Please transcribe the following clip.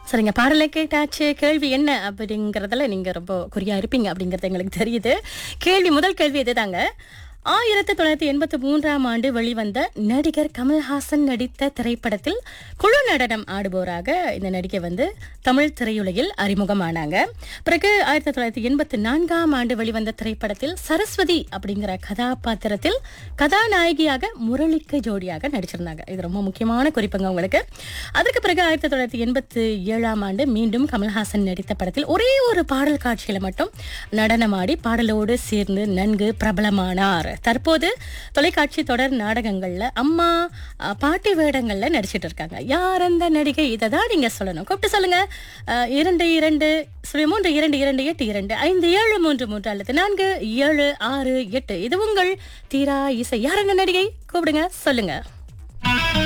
சரிங்க பாடலை கேட்டாச்சு கேள்வி என்ன அப்படிங்கறதுல நீங்க ரொம்ப குறியா இருப்பீங்க அப்படிங்கறது எங்களுக்கு தெரியுது கேள்வி முதல் கேள்வி இதுதாங்க ஆயிரத்தி தொள்ளாயிரத்தி எண்பத்தி மூன்றாம் ஆண்டு வெளிவந்த நடிகர் கமல்ஹாசன் நடித்த திரைப்படத்தில் குழு நடனம் ஆடுபவராக இந்த நடிகை வந்து தமிழ் திரையுலகில் அறிமுகமானாங்க பிறகு ஆயிரத்தி தொள்ளாயிரத்தி எண்பத்தி நான்காம் ஆண்டு வெளிவந்த திரைப்படத்தில் சரஸ்வதி அப்படிங்கிற கதாபாத்திரத்தில் கதாநாயகியாக முரளிக்கு ஜோடியாக நடிச்சிருந்தாங்க இது ரொம்ப முக்கியமான குறிப்புங்க உங்களுக்கு அதற்கு பிறகு ஆயிரத்தி தொள்ளாயிரத்தி எண்பத்தி ஏழாம் ஆண்டு மீண்டும் கமல்ஹாசன் நடித்த படத்தில் ஒரே ஒரு பாடல் காட்சியில மட்டும் நடனமாடி பாடலோடு சேர்ந்து நன்கு பிரபலமானார் தற்போது தொலைக்காட்சி தொடர் நாடகங்கள்ல அம்மா அஹ், பாட்டி வேடங்கள்ல நடிச்சிட்டு இருக்காங்க யார் அந்த நடிகை இதை தான் நீங்க சொல்லணும் கூப்பிட்டு சொல்லுங்க அஹ், இரண்டு இரண்டு சுழி மூன்று இரண்டு இரண்டு எட்டு இரண்டு ஐந்து ஏழு மூன்று மூன்று அல்லது நான்கு ஏழு ஆறு எட்டு இது உங்கள் தீரா இசை யார் அந்த நடிகை கூப்பிடுங்க சொல்லுங்க